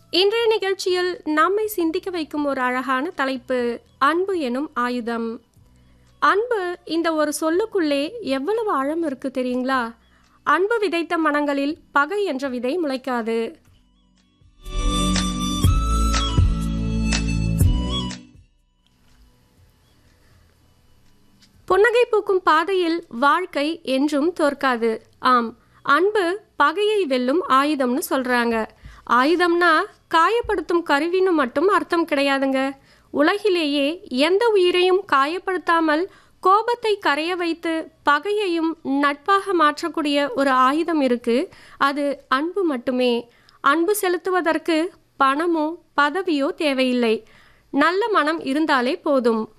இன்றைய நிகழ்ச்சியில் நம்மை சிந்திக்க வைக்கும் ஒரு அழகான தலைப்பு அன்பு எனும் ஆயுதம் அன்பு இந்த ஒரு சொல்லுக்குள்ளே எவ்வளவு ஆழம் இருக்கு தெரியுங்களா அன்பு விதைத்த மனங்களில் பகை என்ற விதை முளைக்காது புன்னகை பூக்கும் பாதையில் வாழ்க்கை என்றும் தோற்காது ஆம் அன்பு பகையை வெல்லும் ஆயுதம்னு சொல்றாங்க ஆயுதம்னா காயப்படுத்தும் கருவின்னு மட்டும் அர்த்தம் கிடையாதுங்க உலகிலேயே எந்த உயிரையும் காயப்படுத்தாமல் கோபத்தை கரைய வைத்து பகையையும் நட்பாக மாற்றக்கூடிய ஒரு ஆயுதம் இருக்கு அது அன்பு மட்டுமே அன்பு செலுத்துவதற்கு பணமோ பதவியோ தேவையில்லை நல்ல மனம் இருந்தாலே போதும்